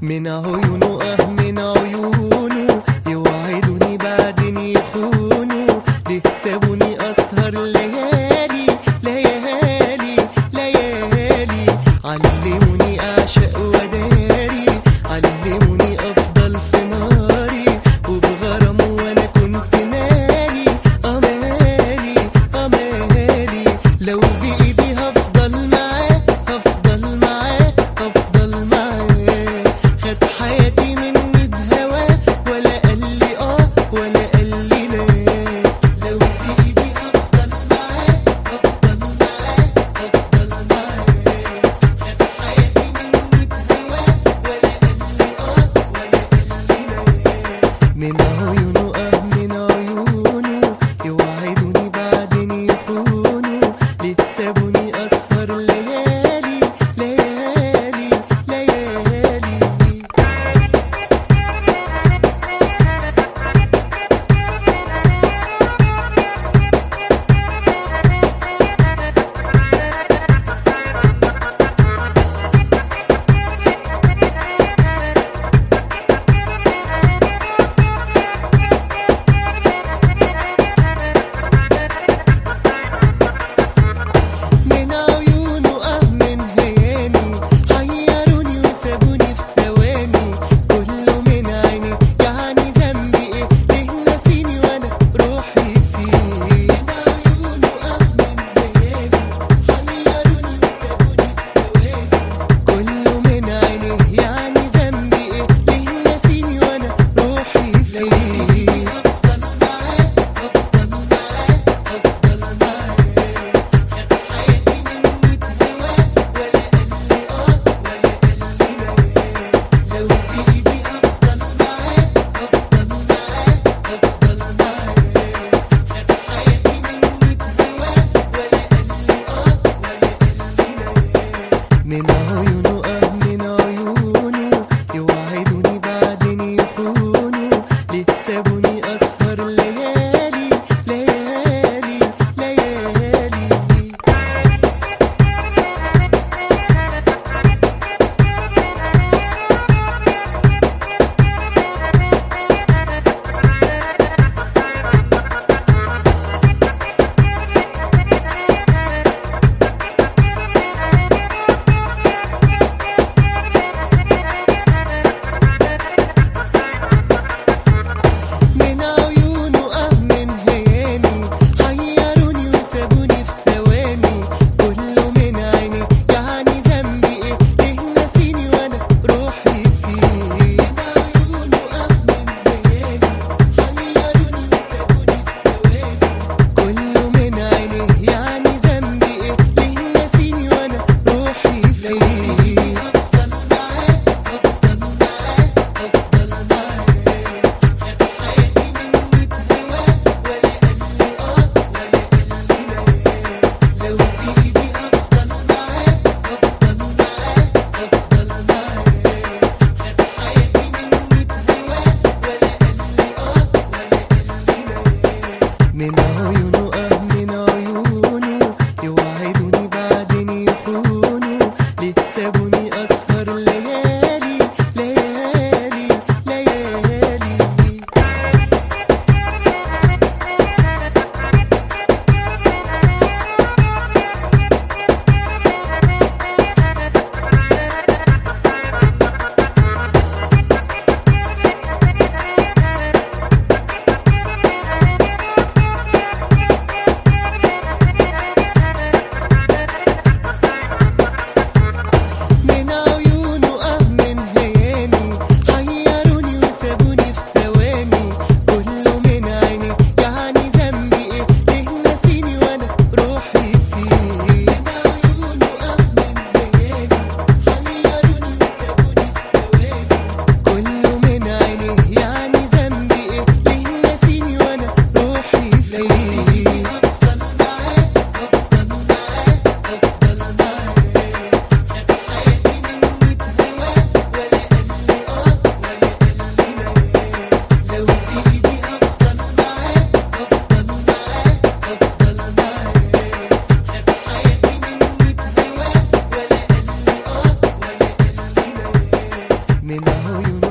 من عيونه اه من عيونه يوعدوني بعدين يخونوا ليكسبوني اسهر ليالي ليالي ليالي علموني اعشق وداري علموني افضل في ناري وبغرام وانا كنت مالي امالي امالي لو بايدي هفضل معاه هفضل معاه هفضل معاه خد حياتي مني بهواه ولا قال لي اه ولا قال لي لا لو بايدي هفضل معاه هفضل معاه هفضل معاه خد حياتي مني بهواه ولا قال لي اه ولا قال لي لا من عيونه اه من عيونه يوعدوني بعدين يخونوا ليكسبوني اسهر ليالي ليالي ليالي من عيونه اه من هياني حيروني وسابوني في ثواني كله من عيني يعني ذنبي ايه ليه ناسيني وانا روحي فيه من عيونه اه من هياني حيروني وسابوني في ثواني كله من عيني يعني ذنبي ايه ليه ناسيني وانا روحي فيه افضل معاه افضل معاه افضل معاه خد حياتي مني بهواه ولا قال لي اه ولا قال لي لا لو بايدي افضل معاه افضل معاه افضل معاه خد حياتي مني بهواه ولا قال لي اه ولا قال لي لا من عيونه اه من عيونه يوعدوني بعدين يخونوا ليكسبوني اسهر ليالي ليالي ليالي من عيونه